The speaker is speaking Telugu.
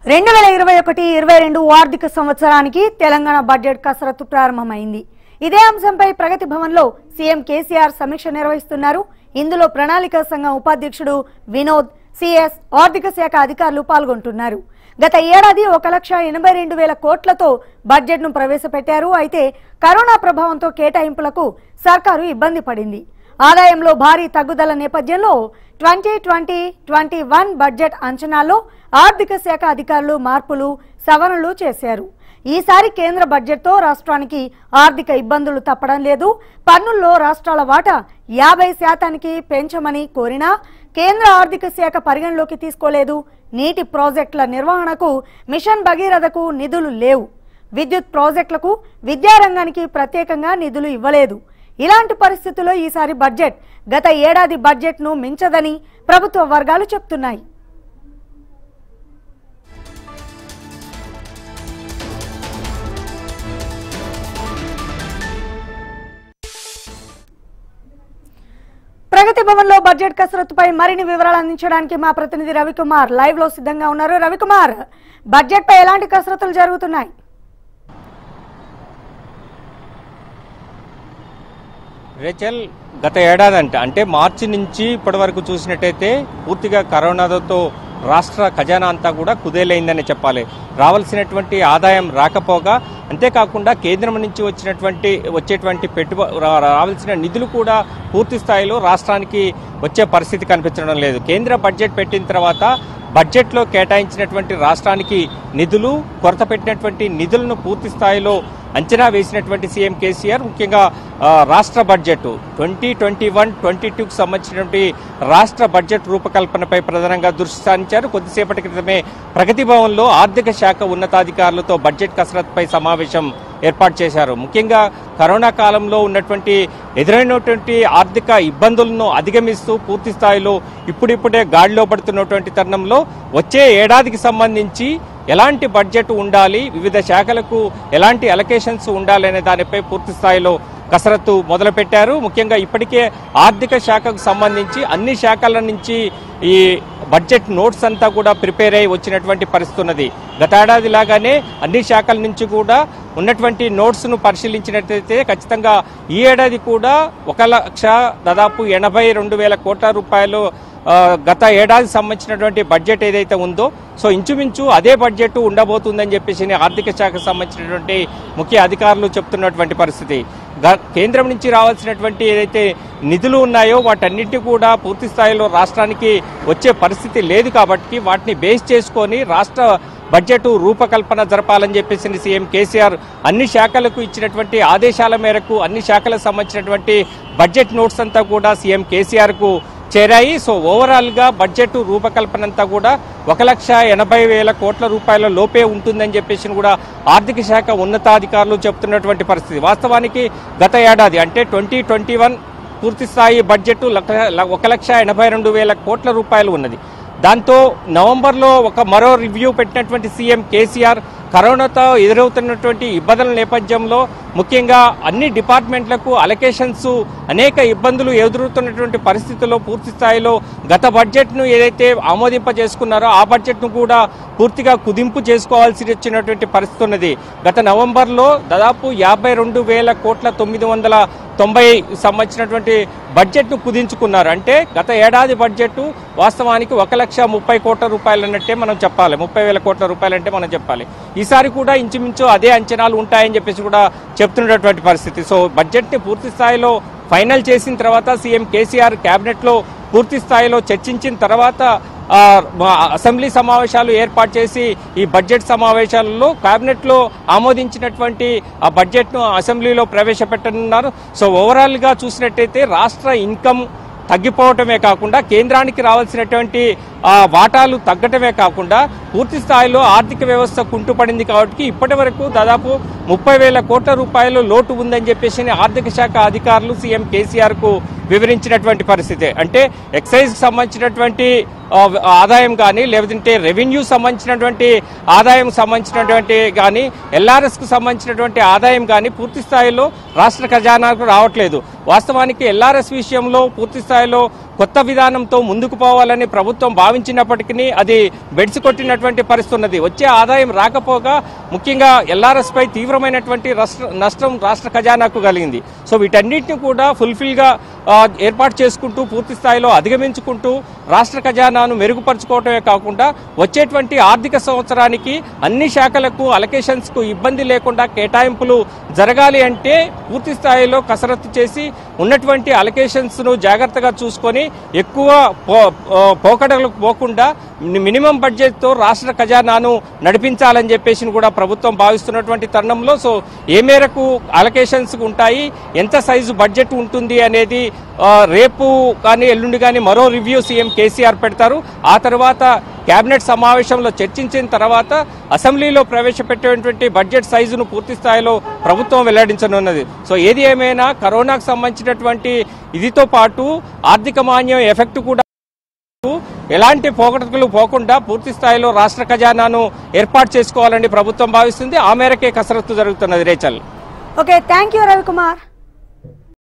రెండు వేల ఇరవై ఒకటి ఇరవై రెండు ఆర్థిక సంవత్సరానికి తెలంగాణ బడ్జెట్ కసరత్తు ప్రారంభమైంది ఇదే అంశంపై ప్రగతి భవన్లో సీఎం కేసీఆర్ సమీక్ష నిర్వహిస్తున్నారు ఇందులో ప్రణాళిక సంఘం ఉపాధ్యక్షుడు వినోద్ సిఎస్ ఆర్థిక శాఖ అధికారులు పాల్గొంటున్నారు గత ఏడాది ఒక లక్ష ఎనభై రెండు వేల కోట్లతో బడ్జెట్ను ప్రవేశపెట్టారు అయితే కరోనా ప్రభావంతో కేటాయింపులకు సర్కారు ఇబ్బంది పడింది ఆదాయంలో భారీ తగ్గుదల నేపథ్యంలో twenty twenty twenty one budget అంచనాల్లో ఆర్థిక శాఖ అధికారులు మార్పులు సవరణలు చేశారు ఈసారి కేంద్ర బడ్జెట్తో రాష్ట్రానికి ఆర్థిక ఇబ్బందులు తప్పడం లేదు పన్నుల్లో రాష్ట్రాల వాటా యాభై శాతానికి పెంచమని కోరినా కేంద్ర ఆర్థిక శాఖ పరిగణలోకి తీసుకోలేదు నీటి ప్రాజెక్టుల నిర్వహణకు మిషన్ భగీరథకు నిధులు లేవు విద్యుత్ ప్రాజెక్టులకు విద్యారంగానికి ప్రత్యేకంగా నిధులు ఇవ్వలేదు ఇలాంటి పరిస్థితుల్లో ఈసారి బడ్జెట్ గత ఏడాది బడ్జెట్ను మించదని ప్రభుత్వ వర్గాలు చెప్తున్నాయి ప్రగతి భవన్ లో బడ్జెట్ కసరత్తుపై మరిన్ని వివరాలు అందించడానికి మా ప్రతినిధి రవికుమార్ లైవ్ లో సిద్ధంగా ఉన్నారు రవికుమార్ బడ్జెట్ పై ఎలాంటి కసరత్తులు జరుగుతున్నాయి రేచల్ గత ఏడాది అంటే అంటే మార్చి నుంచి ఇప్పటి వరకు చూసినట్టయితే పూర్తిగా కరోనాతో రాష్ట్ర ఖజానా అంతా కూడా కుదేలైందని చెప్పాలి రావాల్సినటువంటి ఆదాయం రాకపోగా అంతేకాకుండా కేంద్రం నుంచి వచ్చినటువంటి వచ్చేటువంటి పెట్టుబ రా- రావాల్సిన నిధులు కూడా పూర్తి స్థాయిలో రాష్ట్రానికి వచ్చే పరిస్థితి కనిపించడం లేదు కేంద్ర బడ్జెట్ పెట్టిన తర్వాత బడ్జెట్లో కేటాయించినటువంటి రాష్ట్రానికి నిధులు కొరత పెట్టినటువంటి నిధులను పూర్తి స్థాయిలో అంచనా వేసినటువంటి సీఎం కేసీఆర్ ముఖ్యంగా ఆ, రాష్ట్ర budget twenty twenty one twenty టూకి సంబంధించినటువంటి రాష్ట్ర బడ్జెట్ రూపకల్పనపై ప్రధానంగా దృష్టి సారించారు కొద్దిసేపటి క్రితమే ప్రగతి భవన్లో ఆర్థిక శాఖ ఉన్నతాధికారులతో బడ్జెట్ కసరత్పై సమావేశం ఏర్పాటు చేశారు ముఖ్యంగా కరోనా కాలంలో ఉన్నటువంటి ఎదురైనటువంటి ఆర్థిక ఇబ్బందులను అధిగమిస్తూ పూర్తి స్థాయిలో ఇప్పుడిప్పుడే గాడిలో పడుతున్నటువంటి తరుణంలో వచ్చే ఏడాదికి సంబంధించి ఎలాంటి బడ్జెట్ ఉండాలి వివిధ శాఖలకు ఎలాంటి అలొకేషన్స్ ఉండాలి అనే దానిపై పూర్తి స్థాయిలో కసరత్తు మొదలుపెట్టారు ముఖ్యంగా ఇప్పటికే ఆర్థిక శాఖకు సంబంధించి అన్ని శాఖల నుంచి ఈ బడ్జెట్ నోట్స్ అంతా కూడా ప్రిపేర్ అయి వచ్చినటువంటి పరిస్థితి ఉన్నది గత ఏడాది లాగానే అన్ని శాఖల నుంచి కూడా ఉన్నటువంటి నోట్స్ను పరిశీలించినట్లయితే ఖచ్చితంగా ఈ ఏడాది కూడా ఒక లక్ష దాదాపు ఎనభై రెండు వేల కోట్ల రూపాయలు ఆ, గత ఏడాది సంబంధించినటువంటి బడ్జెట్ ఏదైతే ఉందో సో ఇంచుమించు అదే బడ్జెట్ ఉండబోతుందని చెప్పేసి ఆర్థిక శాఖకు సంబంధించినటువంటి ముఖ్య అధికారులు చెప్తున్నటువంటి పరిస్థితి గ- కేంద్రం నుంచి రావాల్సినటువంటి ఏదైతే నిధులు ఉన్నాయో వాటన్నిటి కూడా పూర్తి స్థాయిలో రాష్ట్రానికి వచ్చే పరిస్థితి లేదు కాబట్టి వాటిని బేస్ చేసుకొని రాష్ట్ర బడ్జెట్ రూపకల్పన జరపాలని చెప్పేసి సీఎం కేసీఆర్ అన్ని శాఖలకు ఇచ్చినటువంటి ఆదేశాల మేరకు అన్ని శాఖలకు సంబంధించినటువంటి బడ్జెట్ నోట్స్ అంతా కూడా సీఎం కేసీఆర్ కు చేరాయి సో ఓవరాల్ గా బడ్జెట్ రూపకల్పన అంతా కూడా ఒక లక్ష ఎనభై వేల కోట్ల రూపాయల లోపే ఉంటుందని చెప్పేసి కూడా ఆర్థిక శాఖ ఉన్నతాధికారులు చెప్తున్నటువంటి పరిస్థితి వాస్తవానికి గత ఏడాది అంటే ట్వంటీ ట్వంటీ వన్ పూర్తి స్థాయి బడ్జెట్ లక్ష- ఒక లక్ష ఎనభై రెండు వేల కోట్ల రూపాయలు ఉన్నది దాంతో నవంబర్లో ఒక మరో రివ్యూ పెట్టినటువంటి సీఎం కేసీఆర్ కరోనాతో ఎదురవుతున్నటువంటి ఇబ్బందుల నేపథ్యంలో ముఖ్యంగా అన్ని డిపార్ట్మెంట్లకు అలొకేషన్స్ అనేక ఇబ్బందులు ఎదురవుతున్నటువంటి పరిస్థితుల్లో పూర్తి స్థాయిలో గత బడ్జెట్ను ఏదైతే ఆమోదింపజేసుకున్నారో ఆ బడ్జెట్ను కూడా పూర్తిగా కుదింపు చేసుకోవాల్సి వచ్చినటువంటి పరిస్థితి ఉన్నది గత నవంబర్లో దాదాపు యాభై రెండు వేల కోట్ల తొమ్మిది వందల తొంభై సంబంధించినటువంటి బడ్జెట్ను కుదించుకున్నారు అంటే గత ఏడాది బడ్జెట్ వాస్తవానికి ఒక లక్ష ముప్పై కోట్ల రూపాయలు అన్నట్టే మనం చెప్పాలి ముప్పై వేల కోట్ల రూపాయలు అంటే మనం చెప్పాలి ఈసారి కూడా ఇంచుమించు అదే అంచనాలు ఉంటాయని చెప్పేసి కూడా చెప్తున్నటువంటి పరిస్థితి సో బడ్జెట్ని పూర్తి స్థాయిలో ఫైనల్ చేసిన తర్వాత సీఎం కేసీఆర్ కేబినెట్లో పూర్తి స్థాయిలో చర్చించిన తర్వాత ఆ, మా అసెంబ్లీ సమావేశాలు ఏర్పాటు చేసి ఈ బడ్జెట్ సమావేశాలలో కేబినెట్లో ఆమోదించినటువంటి ఆ బడ్జెట్ను అసెంబ్లీలో ప్రవేశపెట్టనున్నారు సో ఓవరాల్గా చూసినట్టయితే రాష్ట్ర ఇన్కమ్ తగ్గిపోవటమే కాకుండా కేంద్రానికి రావాల్సినటువంటి ఆ, వాటాలు తగ్గటమే కాకుండా పూర్తి స్థాయిలో ఆర్థిక వ్యవస్థ కుంటుపడింది కాబట్టి ఇప్పటి వరకు దాదాపు ముప్పై వేల కోట్ల రూపాయలు లోటు ఉందని చెప్పేసి ఆర్థిక శాఖ అధికారులు సీఎం కేసీఆర్ కు వివరించినటువంటి పరిస్థితి అంటే ఎక్సైజ్ సంబంధించినటువంటి ఆ, ఆదాయం కానీ లేదంటే రెవెన్యూ సంబంధించినటువంటి ఆదాయం సంబంధించినటువంటి కానీ ఎల్ఆర్ఎస్ కు సంబంధించినటువంటి ఆదాయం కానీ పూర్తి స్థాయిలో రాష్ట్ర ఖజానాకు రావట్లేదు వాస్తవానికి ఎల్ఆర్ఎస్ విషయంలో పూర్తి స్థాయిలో కొత్త విధానంతో ముందుకు పోవాలని ప్రభుత్వం భావించినప్పటికీ అది బెడ్స్ కొట్టినటువంటి పరిస్థితి ఉన్నది వచ్చే ఆదాయం రాకపోగా ముఖ్యంగా ఎల్ఆర్ఎస్ పై తీవ్రమైనటువంటి రాష్ట్ర- నష్టం రాష్ట్ర ఖజానాకు కలిగింది సో వీటన్నిటిని కూడా ఫుల్ఫిల్ గా ఆ, ఏర్పాటు చేసుకుంటూ పూర్తి స్థాయిలో అధిగమించుకుంటూ రాష్ట్ర ఖజానాను మెరుగుపరుచుకోవటమే కాకుండా వచ్చేటువంటి ఆర్థిక సంవత్సరానికి అన్ని శాఖలకు అలకేషన్స్ కు ఇబ్బంది లేకుండా కేటాయింపులు జరగాలి అంటే పూర్తి స్థాయిలో కసరత్తు చేసి ఉన్నటువంటి అలకేషన్స్ ను జాగ్రత్తగా చూసుకొని ఎక్కువ పో- ఆ, పోకడలకు పోకుండా మి- మినిమం బడ్జెట్ తో రాష్ట్ర ఖజానాను నడిపించాలని చెప్పేసి కూడా ప్రభుత్వం భావిస్తున్నటువంటి తరుణంలో సో ఏ మేరకు అలకేషన్స్ ఉంటాయి ఎంత సైజు బడ్జెట్ ఉంటుంది అనేది ఆ, రేపు కానీ ఎల్లుండి కానీ మరో రివ్యూ సీఎం కేసీఆర్ పెడతారు ఆ తర్వాత కేబినెట్ సమావేశంలో చర్చించిన తర్వాత అసెంబ్లీలో ప్రవేశపెట్టేటువంటి బడ్జెట్ సైజును పూర్తి స్థాయిలో ప్రభుత్వం వెల్లడించనున్నది సో ఏది ఏమైనా కరోనాకు సంబంధించినటువంటి ఇదితో పాటు ఆర్థిక మాన్యం ఎఫెక్ట్ కూడా ఎలాంటి పోకటలు పోకుండా పూర్తి స్థాయిలో రాష్ట్ర ఖజానాను ఏర్పాటు చేసుకోవాలని ప్రభుత్వం భావిస్తుంది ఆ మేరకే కసరత్తు జరుగుతున్నది Rachel okay thank you Ravikumar